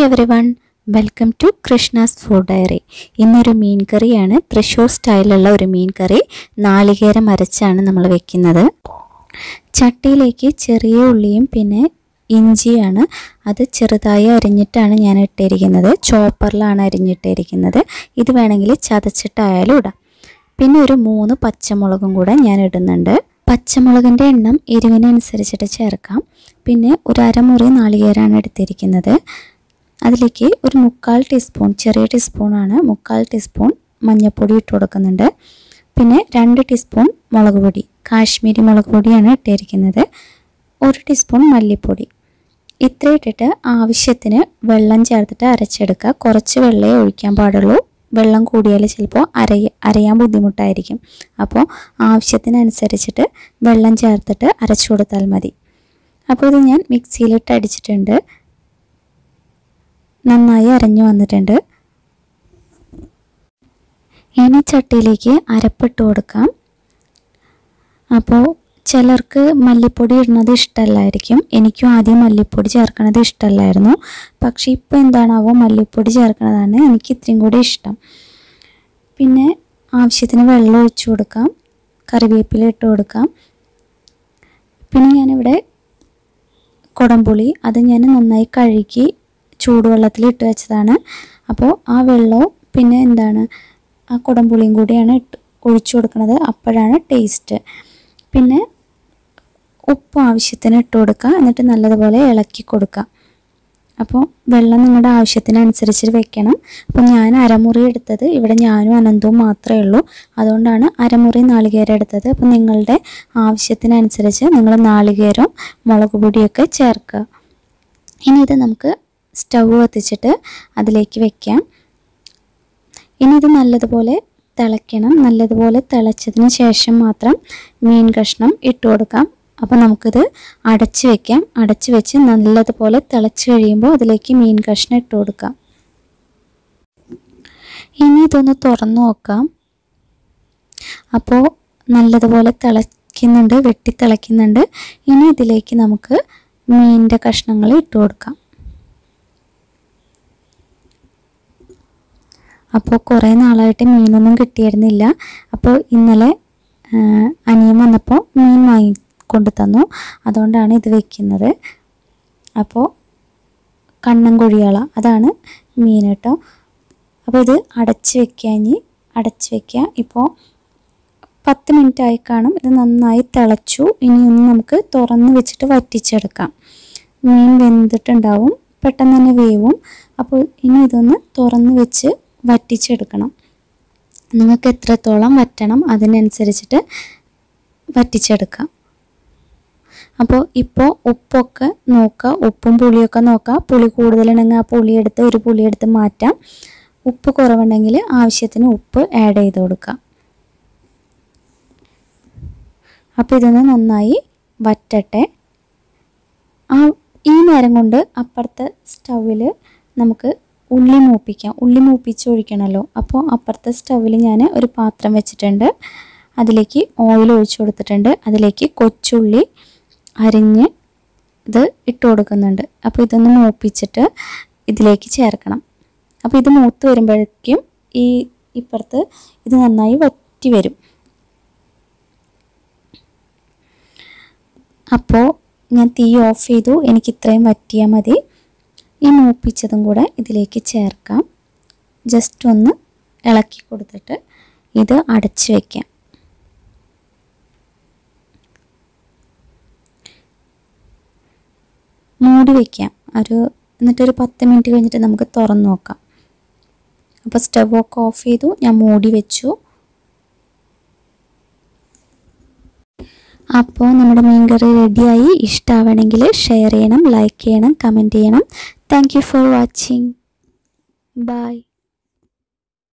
every one welcome to Krishna's food diary ഇന്നൊരു മീൻ കറിയാണ് തൃശ്ശൂർ സ്റ്റൈലുള്ള ഒരു മീൻ കറി നാളികേരം അരച്ചാണ് നമ്മൾ വെക്കുന്നത് ചട്ടിയിലേക്ക് ചെറിയ ഉള്ളിയും പിന്നെ ഇഞ്ചിയാണ് അത് ചെറുതായി അരിഞ്ഞിട്ടാണ് ഞാൻ ഇട്ടിരിക്കുന്നത് ചോപ്പറിലാണ് അരിഞ്ഞിട്ടിരിക്കുന്നത് ഇത് വേണമെങ്കിൽ ചതച്ചിട്ടായാലും ഇടാം പിന്നെ ഒരു മൂന്ന് പച്ചമുളകും കൂടെ ഞാൻ ഇടുന്നുണ്ട് പച്ചമുളകിൻ്റെ എണ്ണം എരിവിനനുസരിച്ചിട്ട് ചേർക്കാം പിന്നെ ഒരു അരമുറി നാളികേരമാണ് എടുത്തിരിക്കുന്നത് അതിലേക്ക് ഒരു മുക്കാൽ ടീസ്പൂൺ ചെറിയ ടീസ്പൂണാണ് മുക്കാൽ ടീസ്പൂൺ മഞ്ഞൾപ്പൊടി ഇട്ട് കൊടുക്കുന്നുണ്ട് പിന്നെ രണ്ട് ടീസ്പൂൺ മുളക് പൊടി കാശ്മീരി മുളക് പൊടിയാണ് ഇട്ടിരിക്കുന്നത് ഒരു ടീസ്പൂൺ മല്ലിപ്പൊടി ഇത്ര ഇട്ടിട്ട് ആവശ്യത്തിന് വെള്ളം ചേർത്തിട്ട് അരച്ചെടുക്കുക കുറച്ച് വെള്ളമേ ഒഴിക്കാൻ പാടുള്ളൂ വെള്ളം കൂടിയാൽ ചിലപ്പോൾ അരയ അരയാൻ ബുദ്ധിമുട്ടായിരിക്കും അപ്പോൾ ആവശ്യത്തിനനുസരിച്ചിട്ട് വെള്ളം ചേർത്തിട്ട് അരച്ചു കൊടുത്താൽ മതി അപ്പോൾ ഇത് ഞാൻ മിക്സിയിലിട്ട് അടിച്ചിട്ടുണ്ട് നന്നായി അരഞ്ഞു വന്നിട്ടുണ്ട് ഇനി ചട്ടിയിലേക്ക് അരപ്പിട്ട് കൊടുക്കാം അപ്പോൾ ചിലർക്ക് മല്ലിപ്പൊടി ഇടുന്നത് ഇഷ്ടമല്ലായിരിക്കും എനിക്കും ആദ്യം മല്ലിപ്പൊടി ചേർക്കണത് ഇഷ്ടമല്ലായിരുന്നു പക്ഷേ ഇപ്പോൾ എന്താണാവോ മല്ലിപ്പൊടി ചേർക്കണതാണ് എനിക്ക് ഇത്രയും കൂടി ഇഷ്ടം പിന്നെ ആവശ്യത്തിന് വെള്ളം ഒഴിച്ചു കൊടുക്കാം കറിവേപ്പില ഇട്ട് കൊടുക്കാം പിന്നെ ഞാനിവിടെ കുടംപുളി അത് ഞാൻ നന്നായി കഴുകി ചൂടുവെള്ളത്തിൽ ഇട്ട് വെച്ചതാണ് അപ്പോൾ ആ വെള്ളവും പിന്നെ എന്താണ് ആ കുടംപുളിയും കൂടിയാണ് ഇട്ട് ഒഴിച്ചു കൊടുക്കുന്നത് അപ്പോഴാണ് ടേസ്റ്റ് പിന്നെ ഉപ്പ് ആവശ്യത്തിന് ഇട്ട് കൊടുക്കുക എന്നിട്ട് നല്ലതുപോലെ ഇളക്കി കൊടുക്കുക അപ്പോൾ വെള്ളം നിങ്ങളുടെ ആവശ്യത്തിനനുസരിച്ച് വെക്കണം അപ്പോൾ ഞാൻ അരമുറി എടുത്തത് ഇവിടെ ഞാനും അനന്തവും മാത്രമേ ഉള്ളൂ അതുകൊണ്ടാണ് അരമുറി നാളികേരം എടുത്തത് അപ്പോൾ നിങ്ങളുടെ ആവശ്യത്തിനനുസരിച്ച് നിങ്ങൾ നാളികേരവും മുളക് പൊടിയൊക്കെ ചേർക്കുക ഇനി ഇത് നമുക്ക് സ്റ്റൗ കത്തിച്ചിട്ട് അതിലേക്ക് വെക്കാം ഇനി ഇത് നല്ലതുപോലെ തിളയ്ക്കണം നല്ലതുപോലെ തിളച്ചതിന് ശേഷം മാത്രം മീൻ കഷ്ണം ഇട്ട് കൊടുക്കാം അപ്പോൾ നമുക്കിത് അടച്ച് വെക്കാം അടച്ച് വെച്ച് നല്ലതുപോലെ തിളച്ച് കഴിയുമ്പോൾ അതിലേക്ക് മീൻ കഷ്ണം ഇട്ട് കൊടുക്കാം ഇനി ഇതൊന്ന് തുറന്നു നോക്കാം അപ്പോൾ നല്ലതുപോലെ തിളയ്ക്കുന്നുണ്ട് വെട്ടി തിളയ്ക്കുന്നുണ്ട് ഇനി ഇതിലേക്ക് നമുക്ക് മീനിൻ്റെ കഷ്ണങ്ങൾ ഇട്ട് കൊടുക്കാം അപ്പോൾ കുറേ നാളായിട്ട് മീനൊന്നും കിട്ടിയിരുന്നില്ല അപ്പോൾ ഇന്നലെ അനിയൻ വന്നപ്പോൾ മീൻ വാങ്ങിക്കൊണ്ട് തന്നു അതുകൊണ്ടാണ് ഇത് വെക്കുന്നത് അപ്പോൾ കണ്ണൻ കൊഴിയാള അതാണ് മീൻ കേട്ടോ അപ്പോൾ ഇത് അടച്ച് വെക്കുക ഇനി അടച്ച് വെക്കുക ഇപ്പോൾ പത്ത് മിനിറ്റ് ആയി കാണും ഇത് നന്നായി തിളച്ചു ഇനി ഒന്ന് നമുക്ക് തുറന്ന് വെച്ചിട്ട് വറ്റിച്ചെടുക്കാം മീൻ വെന്തിട്ടുണ്ടാവും പെട്ടെന്ന് തന്നെ വേവും അപ്പോൾ ഇനി ഇതൊന്ന് തുറന്ന് വെച്ച് വറ്റിച്ചെടുക്കണം നിങ്ങൾക്ക് എത്രത്തോളം വറ്റണം അതിനനുസരിച്ചിട്ട് വറ്റിച്ചെടുക്കാം അപ്പോൾ ഇപ്പോൾ ഉപ്പൊക്കെ നോക്കുക ഉപ്പും പുളിയൊക്കെ നോക്കുക പുളി കൂടുതലുണ്ടെങ്കിൽ ആ പുളിയെടുത്ത് ഒരു പുളിയെടുത്ത് മാറ്റാം ഉപ്പ് കുറവുണ്ടെങ്കിൽ ആവശ്യത്തിന് ഉപ്പ് ആഡ് ചെയ്ത് കൊടുക്കാം അപ്പോൾ ഇതൊന്ന് നന്നായി വറ്റട്ടെ ആ ഈ നേരം കൊണ്ട് അപ്പുറത്തെ സ്റ്റൗവിൽ നമുക്ക് ഉള്ളി മൂപ്പിക്കാം ഉള്ളി മൂപ്പിച്ച് ഒഴിക്കണമല്ലോ അപ്പോൾ അപ്പുറത്തെ സ്റ്റൗവിൽ ഞാൻ ഒരു പാത്രം വെച്ചിട്ടുണ്ട് അതിലേക്ക് ഓയിൽ ഒഴിച്ചു കൊടുത്തിട്ടുണ്ട് അതിലേക്ക് കൊച്ചുള്ളി അരിഞ്ഞ് ഇത് ഇട്ട് കൊടുക്കുന്നുണ്ട് അപ്പോൾ ഇതൊന്ന് മൂപ്പിച്ചിട്ട് ഇതിലേക്ക് ചേർക്കണം അപ്പോൾ ഇത് മൂത്ത് വരുമ്പോഴേക്കും ഈ ഇപ്പുറത്ത് ഇത് നന്നായി വറ്റി വരും അപ്പോൾ ഞാൻ തീ ഓഫ് ചെയ്തു എനിക്ക് ഇത്രയും വറ്റിയാൽ മതി ഈ മൂപ്പിച്ചതും കൂടെ ഇതിലേക്ക് ചേർക്കാം ജസ്റ്റ് ഒന്ന് ഇളക്കി കൊടുത്തിട്ട് ഇത് അടച്ച് വയ്ക്കാം മൂടി വയ്ക്കാം ഒരു എന്നിട്ടൊരു പത്ത് മിനിറ്റ് കഴിഞ്ഞിട്ട് നമുക്ക് തുറന്ന് നോക്കാം അപ്പോൾ സ്റ്റവ് ഒക്കെ ഓഫ് ചെയ്തു ഞാൻ മൂടി വെച്ചു അപ്പോൾ നമ്മുടെ മീൻകറി റെഡിയായി ഇഷ്ടമാവണമെങ്കിൽ ഷെയർ ചെയ്യണം ലൈക്ക് ചെയ്യണം കമൻറ്റ് ചെയ്യണം thank you for watching by